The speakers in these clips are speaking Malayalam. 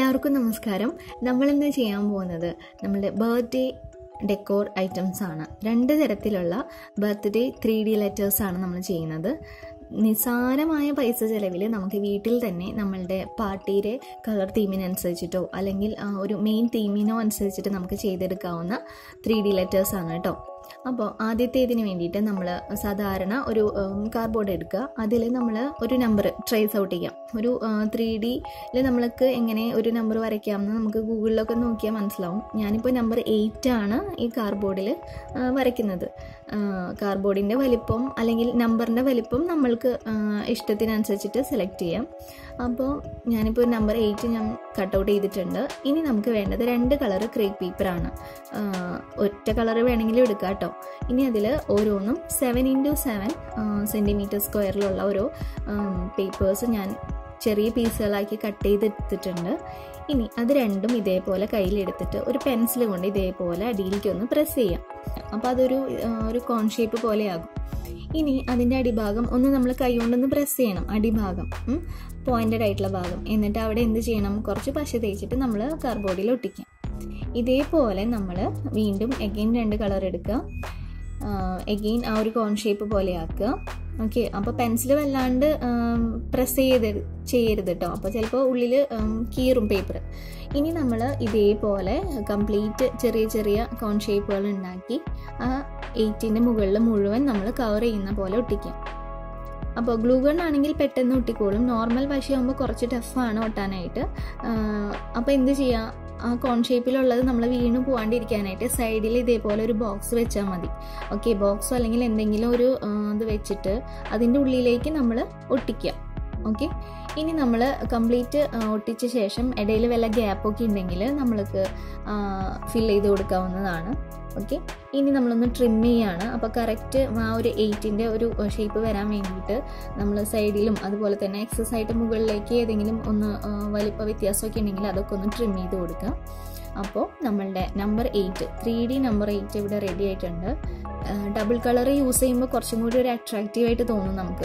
എല്ലാവർക്കും നമസ്കാരം നമ്മളിന്ന് ചെയ്യാൻ പോകുന്നത് നമ്മുടെ ബർത്ത്ഡേ ഡെക്കോർ ഐറ്റംസ് ആണ് രണ്ട് തരത്തിലുള്ള ബർത്ത്ഡേ ത്രീ ഡി ലെറ്റേഴ്സ് ആണ് നമ്മൾ ചെയ്യുന്നത് നിസ്സാരമായ പൈസ ചെലവിൽ നമുക്ക് വീട്ടിൽ തന്നെ നമ്മളുടെ പാർട്ടിയുടെ കളർ തീമിനനുസരിച്ചിട്ടോ അല്ലെങ്കിൽ ആ ഒരു മെയിൻ തീമിനോ അനുസരിച്ചിട്ട് നമുക്ക് ചെയ്തെടുക്കാവുന്ന ത്രീ ഡി ലെറ്റേഴ്സ് ആണ് കേട്ടോ അപ്പോൾ ആദ്യത്തേതിന് വേണ്ടിയിട്ട് നമ്മൾ സാധാരണ ഒരു കാർഡ്ബോർഡ് എടുക്കുക അതിൽ നമ്മൾ ഒരു നമ്പർ ട്രേസ് ഔട്ട് ചെയ്യാം ഒരു ത്രീ ഡിയിൽ നമ്മൾക്ക് എങ്ങനെ ഒരു നമ്പർ വരയ്ക്കാമെന്ന് നമുക്ക് ഗൂഗിളിലൊക്കെ നോക്കിയാൽ മനസ്സിലാവും ഞാനിപ്പോൾ നമ്പർ എയ്റ്റ് ആണ് ഈ കാർഡ്ബോർഡിൽ വരയ്ക്കുന്നത് കാർഡ്ബോർഡിൻ്റെ വലിപ്പം അല്ലെങ്കിൽ നമ്പറിൻ്റെ വലിപ്പം നമ്മൾക്ക് ഇഷ്ടത്തിനനുസരിച്ചിട്ട് സെലക്ട് ചെയ്യാം അപ്പോൾ ഞാനിപ്പോൾ നമ്പർ എയ്റ്റ് ഞാൻ കട്ട് ഔട്ട് ചെയ്തിട്ടുണ്ട് ഇനി നമുക്ക് വേണ്ടത് രണ്ട് കളർ ക്രേപ്പ് പേപ്പറാണ് ഒറ്റ കളർ വേണമെങ്കിലും എടുക്കാം കേട്ടോ ഇനി അതിൽ ഓരോന്നും സെവൻ ഇൻറ്റു സെവൻ സെൻറ്റിമീറ്റർ സ്ക്വയറിലുള്ള ഓരോ പേപ്പേഴ്സ് ഞാൻ ചെറിയ പീസുകളാക്കി കട്ട് ചെയ്തെടുത്തിട്ടുണ്ട് ഇനി അത് രണ്ടും ഇതേപോലെ കയ്യിലെടുത്തിട്ട് ഒരു പെൻസിൽ കൊണ്ട് ഇതേപോലെ അടിയിലേക്ക് ഒന്ന് പ്രസ് ചെയ്യാം അപ്പോൾ അതൊരു ഒരു കോൺ ഷേപ്പ് പോലെയാകും ഇനി അതിൻ്റെ അടിഭാഗം ഒന്ന് നമ്മൾ കൈ കൊണ്ടൊന്ന് പ്രസ് ചെയ്യണം അടിഭാഗം പോയിന്റഡ് ആയിട്ടുള്ള ഭാഗം എന്നിട്ട് അവിടെ എന്ത് ചെയ്യണം കുറച്ച് പശ തേച്ചിട്ട് നമ്മൾ കാർബോർഡിൽ ഒട്ടിക്കാം ഇതേപോലെ നമ്മൾ വീണ്ടും എഗെയിൻ രണ്ട് കളർ എടുക്കുക എഗെയിൻ ആ ഒരു കോൺ ഷേപ്പ് പോലെ ആക്കുക ഓക്കെ അപ്പോൾ പെൻസിൽ വല്ലാണ്ട് പ്രസ് ചെയ്ത് ചെയ്യരുത് കേട്ടോ അപ്പോൾ ചിലപ്പോൾ ഉള്ളിൽ കീറും പേപ്പർ ഇനി നമ്മൾ ഇതേപോലെ കംപ്ലീറ്റ് ചെറിയ ചെറിയ കോൺ ഷേപ്പുകൾ ഉണ്ടാക്കി ആ എയ്റ്റിൻ്റെ മുകളിൽ മുഴുവൻ നമ്മൾ കവർ ചെയ്യുന്ന പോലെ ഒട്ടിക്കാം അപ്പോൾ ഗ്ലൂ ഗൺ ആണെങ്കിൽ പെട്ടെന്ന് ഒട്ടിക്കോളും നോർമൽ പശയാകുമ്പോൾ കുറച്ച് ടഫാണ് ഒട്ടാനായിട്ട് അപ്പോൾ എന്ത് ചെയ്യുക ആ കോൺ ഷേപ്പിലുള്ളത് നമ്മൾ വീണ് പോകാണ്ടിരിക്കാനായിട്ട് സൈഡിൽ ഇതേപോലെ ഒരു ബോക്സ് വെച്ചാൽ മതി ഓക്കെ ബോക്സോ അല്ലെങ്കിൽ എന്തെങ്കിലും ഒരു ഇത് വെച്ചിട്ട് അതിൻ്റെ ഉള്ളിലേക്ക് നമ്മൾ ഒട്ടിക്കുക ഓക്കെ ഇനി നമ്മൾ കംപ്ലീറ്റ് ഒട്ടിച്ച ശേഷം ഇടയിൽ വല്ല ഗ്യാപ്പൊക്കെ ഉണ്ടെങ്കിൽ നമ്മൾക്ക് ഫിൽ ചെയ്ത് കൊടുക്കാവുന്നതാണ് ഓക്കെ ഇനി നമ്മളൊന്ന് ട്രിം ചെയ്യാണ് അപ്പോൾ കറക്റ്റ് ആ ഒരു എയ്റ്റിൻ്റെ ഒരു ഷേപ്പ് വരാൻ വേണ്ടിയിട്ട് നമ്മൾ സൈഡിലും അതുപോലെ തന്നെ എക്സസ് ആയിട്ട് മുകളിലേക്ക് ഏതെങ്കിലും ഒന്ന് വലിപ്പ വ്യത്യാസമൊക്കെ ഉണ്ടെങ്കിൽ അതൊക്കെ ഒന്ന് ട്രിം ചെയ്ത് കൊടുക്കുക അപ്പോൾ നമ്മളുടെ number eight three D number eight ഇവിടെ റെഡി ആയിട്ടുണ്ട് ഡബിൾ കളർ യൂസ് ചെയ്യുമ്പോൾ കുറച്ചും കൂടി ഒരു അട്രാക്റ്റീവായിട്ട് തോന്നും നമുക്ക്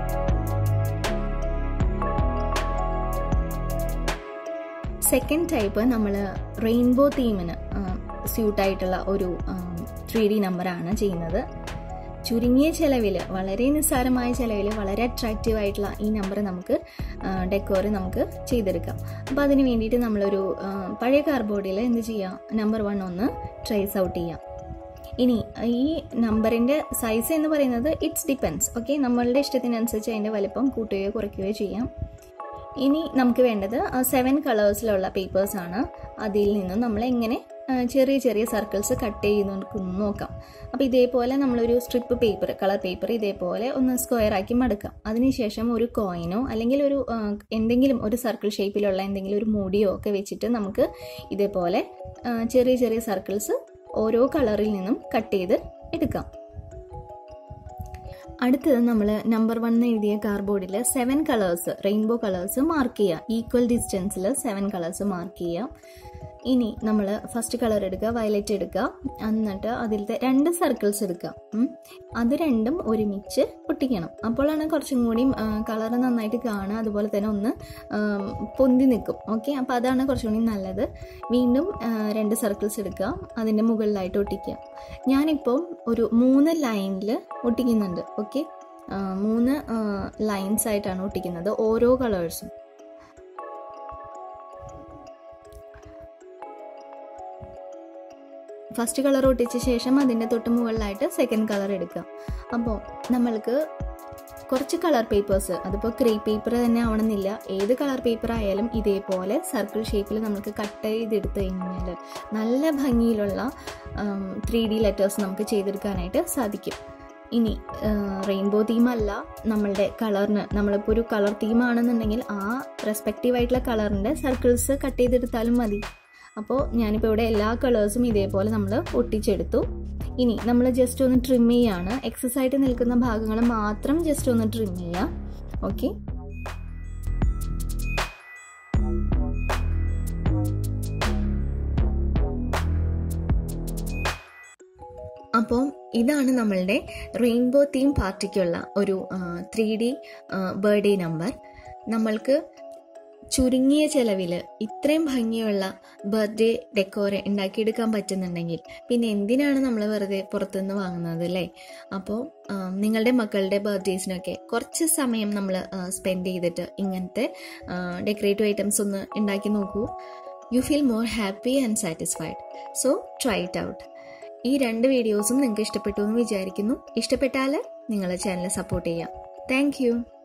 സെക്കൻഡ് ടൈപ്പ് നമ്മൾ റെയിൻബോ തീമിന് സ്യൂട്ടായിട്ടുള്ള ഒരു ത്രീ ഡി നമ്പറാണ് ചെയ്യുന്നത് ചുരുങ്ങിയ ചിലവിൽ വളരെ നിസ്സാരമായ ചിലവിൽ വളരെ അട്രാക്റ്റീവ് ആയിട്ടുള്ള ഈ നമ്പർ നമുക്ക് ഡെക്കോർ നമുക്ക് ചെയ്തെടുക്കാം അപ്പോൾ അതിന് വേണ്ടിയിട്ട് നമ്മളൊരു പഴയ കാർബോർഡിൽ എന്ത് ചെയ്യാം നമ്പർ വൺ ഒന്ന് ട്രേസ് ഔട്ട് ചെയ്യാം ഇനി ഈ നമ്പറിൻ്റെ സൈസ് എന്ന് പറയുന്നത് ഇറ്റ്സ് ഡിപ്പെൻസ് ഓക്കെ നമ്മളുടെ ഇഷ്ടത്തിനനുസരിച്ച് അതിൻ്റെ വലിപ്പം കൂട്ടുകയോ കുറയ്ക്കുകയോ ചെയ്യാം ഇനി നമുക്ക് വേണ്ടത് സെവൻ കളേഴ്സിലുള്ള പേപ്പേഴ്സാണ് അതിൽ നിന്നും നമ്മൾ എങ്ങനെ ചെറിയ ചെറിയ സർക്കിൾസ് കട്ട് ചെയ്യുന്ന നോക്കാം അപ്പോൾ ഇതേപോലെ നമ്മളൊരു സ്ട്രിപ്പ് പേപ്പർ കളർ പേപ്പർ ഇതേപോലെ ഒന്ന് സ്ക്വയർ ആക്കി മടുക്കാം അതിനുശേഷം ഒരു കോയിനോ അല്ലെങ്കിൽ ഒരു എന്തെങ്കിലും ഒരു സർക്കിൾ ഷേപ്പിലുള്ള എന്തെങ്കിലും ഒരു മൂടിയോ ഒക്കെ വെച്ചിട്ട് നമുക്ക് ഇതേപോലെ ചെറിയ ചെറിയ സർക്കിൾസ് ഓരോ കളറിൽ നിന്നും കട്ട് ചെയ്ത് എടുക്കാം അടുത്തത് നമ്മൾ നമ്പർ വൺ എഴുതിയ കാർബോർഡിൽ seven colours rainbow colours mark ചെയ്യുക ഈക്വൽ ഡിസ്റ്റൻസിൽ സെവൻ കളേഴ്സ് മാർക്ക് ചെയ്യാം ഇനി നമ്മൾ ഫസ്റ്റ് കളർ എടുക്കുക വയലറ്റ് എടുക്കുക എന്നിട്ട് അതിലത്തെ രണ്ട് സർക്കിൾസ് എടുക്കുക അത് രണ്ടും ഒരുമിച്ച് ഒട്ടിക്കണം അപ്പോഴാണ് കുറച്ചും കൂടി കളർ നന്നായിട്ട് കാണുക അതുപോലെ തന്നെ ഒന്ന് പൊന്തി നിൽക്കും ഓക്കെ അപ്പോൾ അതാണ് കുറച്ചും കൂടി നല്ലത് വീണ്ടും രണ്ട് സർക്കിൾസ് എടുക്കുക അതിൻ്റെ മുകളിലായിട്ട് ഒട്ടിക്കുക ഞാനിപ്പോൾ ഒരു മൂന്ന് ലൈനിൽ ഒട്ടിക്കുന്നുണ്ട് ഓക്കെ മൂന്ന് ലൈൻസ് ആയിട്ടാണ് ഒട്ടിക്കുന്നത് ഓരോ കളേഴ്സും ഫസ്റ്റ് കളർ ഒട്ടിച്ച ശേഷം അതിൻ്റെ തൊട്ട് മുകളിലായിട്ട് സെക്കൻഡ് കളർ എടുക്കുക അപ്പോൾ നമ്മൾക്ക് കുറച്ച് കളർ പേപ്പേഴ്സ് അതിപ്പോൾ ക്രേ പേപ്പർ തന്നെ ആവണമെന്നില്ല ഏത് കളർ പേപ്പർ ആയാലും ഇതേപോലെ സർക്കിൾ ഷേപ്പിൽ നമുക്ക് കട്ട് ചെയ്തെടുത്ത് കഴിഞ്ഞാൽ നല്ല ഭംഗിയിലുള്ള ത്രീ ഡി ലെറ്റേഴ്സ് നമുക്ക് ചെയ്തെടുക്കാനായിട്ട് സാധിക്കും ഇനി റെയിൻബോ തീമല്ല നമ്മളുടെ കളറിന് നമ്മളിപ്പോൾ ഒരു കളർ തീമാണെന്നുണ്ടെങ്കിൽ ആ റെസ്പെക്റ്റീവ് ആയിട്ടുള്ള കളറിൻ്റെ സർക്കിൾസ് കട്ട് ചെയ്തെടുത്താലും മതി അപ്പോൾ ഞാനിപ്പോൾ ഇവിടെ എല്ലാ കളേഴ്സും ഇതേപോലെ നമ്മൾ ഒട്ടിച്ചെടുത്തു ഇനി നമ്മൾ ജസ്റ്റ് ഒന്ന് ട്രിം ചെയ്യാണ് എക്സസ് ആയിട്ട് നിൽക്കുന്ന ഭാഗങ്ങൾ മാത്രം ജസ്റ്റ് ഒന്ന് ട്രിം ചെയ്യുക ഓക്കെ അപ്പോൾ ഇതാണ് നമ്മളുടെ റെയിൻബോ തീം പാർട്ടിക്കുള്ള ഒരു ത്രീ ഡി ബർത്ത്ഡേ നമ്പർ നമ്മൾക്ക് ചുരുങ്ങിയ ചെലവിൽ ഇത്രയും ഭംഗിയുള്ള ബർത്ത്ഡേ ഡെക്കോർ ഉണ്ടാക്കിയെടുക്കാൻ പറ്റുന്നുണ്ടെങ്കിൽ പിന്നെ എന്തിനാണ് നമ്മൾ വെറുതെ പുറത്തുനിന്ന് വാങ്ങുന്നത് അല്ലേ അപ്പോൾ നിങ്ങളുടെ മക്കളുടെ ബർത്ത്ഡേസിനൊക്കെ കുറച്ച് സമയം നമ്മൾ സ്പെൻഡ് ചെയ്തിട്ട് ഇങ്ങനത്തെ ഡെക്കറേറ്റീവ് ഐറ്റംസ് ഒന്ന് ഉണ്ടാക്കി നോക്കൂ you feel more happy and satisfied so try it out ഈ രണ്ട് വീഡിയോസും നിങ്ങൾക്ക് ഇഷ്ടപ്പെട്ടു എന്ന് വിചാരിക്കുന്നു ഇഷ്ടപ്പെട്ടാൽ നിങ്ങളെ ചാനൽ സപ്പോർട്ട് ചെയ്യാം താങ്ക്